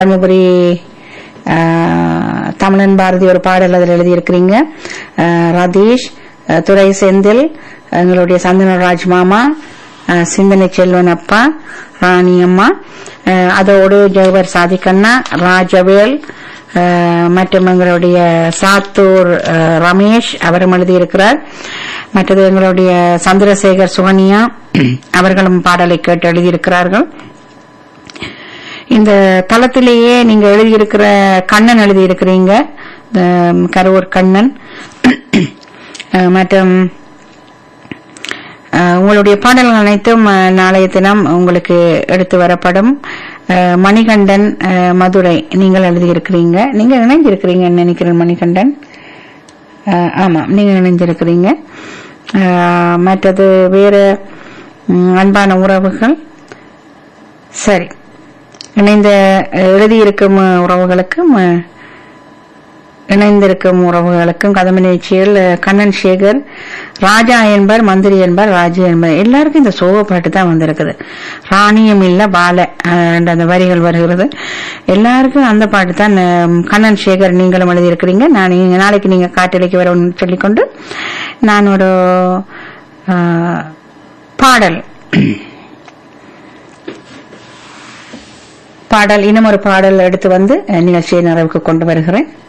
தருமபுரி ஆஹ், தமிழன் பாரதி ஒரு பாடல் அதில் எழுதியிருக்கிறீங்க ஆஹ், ரதீஷ் ஆஹ், துரை செந்தில் எங்களுடைய சந்தனராஜ் மாமா ஆஹ், சிந்தனை செல்வன் அப்பா ராணி அம்மா ஆஹ், அதோடு ஜவஹர் சாதிக்கண்ணா ராஜவேல் ஆஹ், மற்றும் எங்களுடைய சாத்தூர் ஆஹ், ரமேஷ் அவரும் எழுதியிருக்கிறார் மற்றது எங்களுடைய சந்திரசேகர் சுகன்யா அவர்களும் பாடலை கேட்டு எழுதியிருக்கிறார்கள் இந்த தளத்திலேயே நீங்க எழுதியிருக்கிற கண்ணன் எழுதியிருக்கிறீங்க இந்த கரூர் கண்ணன் அஹ் மற்றும் அஹ் உங்களுடைய பாடல்கள் அனைத்தும் அஹ், நாளைய தினம் உங்களுக்கு எடுத்து வரப்படும் அஹ், மணிகண்டன் அஹ், மதுரை நீங்கள் எழுதியிருக்கிறீங்க நீங்க இணைஞ்சிருக்கிறீங்கன்னு நினைக்கிறேன் மணிகண்டன் அஹ், ஆமா நீங்க இணைஞ்சிருக்கிறீங்க அஹ், மற்றது வேற ம், அன்பான உறவுகள் சரி இணைந்த அஹ், எழுதியிருக்கும் அஹ், உறவுகளுக்கும் அஹ், இணைந்திருக்கும் உறவுகளுக்கும் கதம்ப நிகழ்ச்சியில் அஹ், கண்ணன் சேகர் ராஜா என்பர் மந்திரி என்பர் ராஜு என்பர் எல்லாருக்கும் இந்த சோக பாட்டு தான் வந்திருக்குது ராணியம் இல்ல பால அஹ், என்ற அந்த வரிகள் வருகிறது எல்லாருக்கும் அந்த பாட்டு தான் அஹ், கண்ணன் சேகர் நீங்களும் எழுதியிருக்கிறீங்க நான் நீங்க- நாளைக்கு நீங்க காட்டலைக்கு வரணும்னு சொல்லிக்கொண்டு நான் ஒரு அஹ், பாடல் பாடல் இன்னும் ஒரு பாடல் எடுத்து வந்து அஹ், நிகழ்ச்சியை நிறைவுக்கு கொண்டு வருகிறேன்